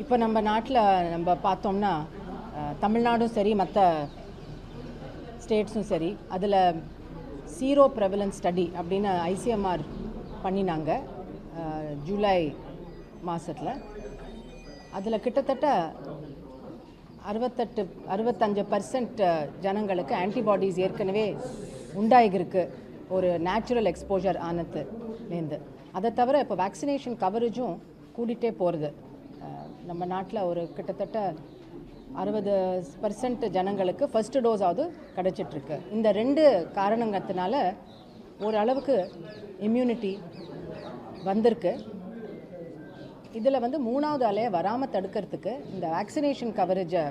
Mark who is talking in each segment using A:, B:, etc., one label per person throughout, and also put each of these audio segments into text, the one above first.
A: இப்போ நம்ம நாட்டில் நம்ம பார்த்தோம்னா அஹ், தமிழ்நாடும் சரி மற்ற ஸ்டேட்ஸும் சரி அதில் சீரோ ப்ரெவலன்ஸ் ஸ்டடி அப்படின்னு ஐசிஎம்ஆர் பண்ணினாங்க அஹ், ஜூலை மாதத்தில் அதில் கிட்டத்தட்ட அறுபத்தெட்டு அறுபத்தஞ்சு பர்சன்ட் ஜனங்களுக்கு ஆன்டிபாடிஸ் ஏற்கனவே உண்டாகிருக்கு ஒரு நேச்சுரல் எக்ஸ்போஜர் ஆனதுலேருந்து அதை தவிர இப்போ வேக்சினேஷன் கவரேஜும் கூடிட்டே போகிறது நம்ம நாட்டில் ஒரு கிட்டத்தட்ட அறுபது பர்சன்ட் ஜனங்களுக்கு ஃபர்ஸ்ட் டோஸாவது கிடச்சிட்ருக்கு இந்த ரெண்டு காரணங்கத்தினால ஓரளவுக்கு இம்யூனிட்டி வந்திருக்கு இதில் வந்து மூணாவது அலையை வராமல் தடுக்கிறதுக்கு இந்த வேக்சினேஷன் கவரேஜை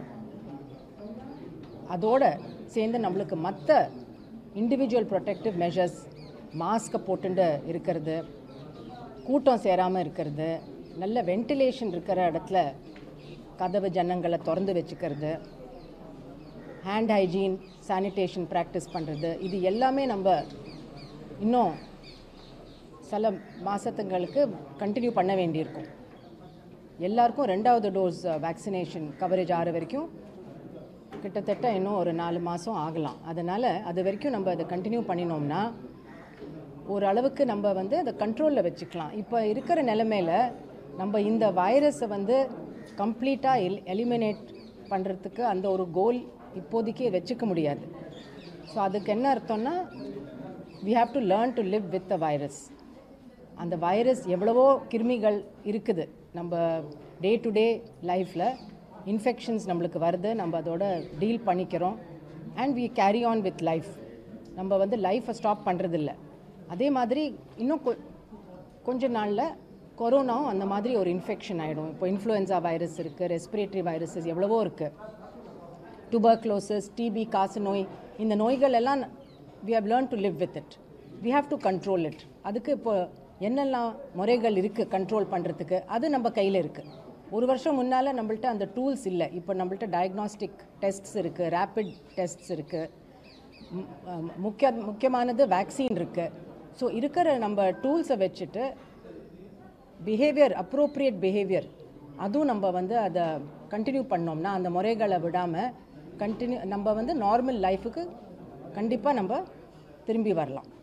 A: அதோட சேர்ந்து நம்மளுக்கு மற்ற இண்டிவிஜுவல் ப்ரொடெக்டிவ் மெஷர்ஸ் மாஸ்க்கை போட்டுண்டு இருக்கிறது கூட்டம் சேராமல் இருக்கிறது நல்ல வென்டிலேஷன் இருக்கிற இடத்துல கதவு ஜன்னங்களை திறந்து வச்சுக்கிறது ஹேண்ட் ஹைஜீன் சானிடேஷன் ப்ராக்டிஸ் பண்ணுறது இது எல்லாமே நம்ம இன்னும் சில மாதத்துங்களுக்கு கண்டினியூ பண்ண வேண்டியிருக்கும் எல்லாருக்கும் ரெண்டாவது டோஸ் வேக்சினேஷன் கவரேஜ் ஆகிற வரைக்கும் கிட்டத்தட்ட இன்னும் ஒரு நாலு மாதம் ஆகலாம் அதனால் அது வரைக்கும் நம்ம அதை கண்டினியூ பண்ணினோம்னா ஓரளவுக்கு நம்ம வந்து அதை கண்ட்ரோலில் வச்சுக்கலாம் இப்போ இருக்கிற நிலமையில நம்ம இந்த வைரஸை வந்து கம்ப்ளீட்டாக எல் எலிமினேட் பண்ணுறதுக்கு அந்த ஒரு கோல் இப்போதைக்கு வச்சுக்க முடியாது ஸோ அதுக்கு என்ன அர்த்தம்னா we have to learn to live with the virus அந்த வைரஸ் எவ்வளவோ கிருமிகள் இருக்குது நம்ம டே டு டே லைஃப்பில் இன்ஃபெக்ஷன்ஸ் நம்மளுக்கு வருது நம்ம அதோட டீல் பண்ணிக்கிறோம் and we carry on with life நம்ம வந்து லைஃப்பை ஸ்டாப் பண்ணுறதில்ல அதே மாதிரி இன்னும் கொ கொஞ்ச நாளில் கொரோனாவும் அந்த மாதிரி ஒரு இன்ஃபெக்ஷன் ஆகிடும் இப்போ இன்ஃப்ளூயன்சா வைரஸ் இருக்குது ரெஸ்பிரேட்டரி வைரஸஸ் எவ்வளவோ இருக்குது டுபர்க்ளோசஸ் டிபி காசு நோய் இந்த நோய்கள் எல்லாம் we have learn to live with it we have to control it அதுக்கு இப்போ என்னெல்லாம் முறைகள் இருக்குது கண்ட்ரோல் பண்ணுறதுக்கு அது நம்ம கையில் இருக்குது ஒரு வருஷம் முன்னால் நம்மள்ட்ட அந்த டூல்ஸ் இல்லை இப்போ நம்மள்ட்ட டயக்னாஸ்டிக் டெஸ்ட்ஸ் இருக்குது ரேப்பிட் டெஸ்ட்ஸ் இருக்குது முக்கிய முக்கியமானது வேக்சின் இருக்குது ஸோ இருக்கிற நம்ம டூல்ஸை வச்சுட்டு பிஹேவியர் அப்ரோப்ரியேட் பிஹேவியர் அதுவும் நம்ம வந்து அதை கண்டினியூ பண்ணோம்னா அந்த முறைகளை விடாமல் கண்டினியூ நம்ம வந்து நார்மல் லைஃபுக்கு கண்டிப்பாக நம்ம திரும்பி வரலாம்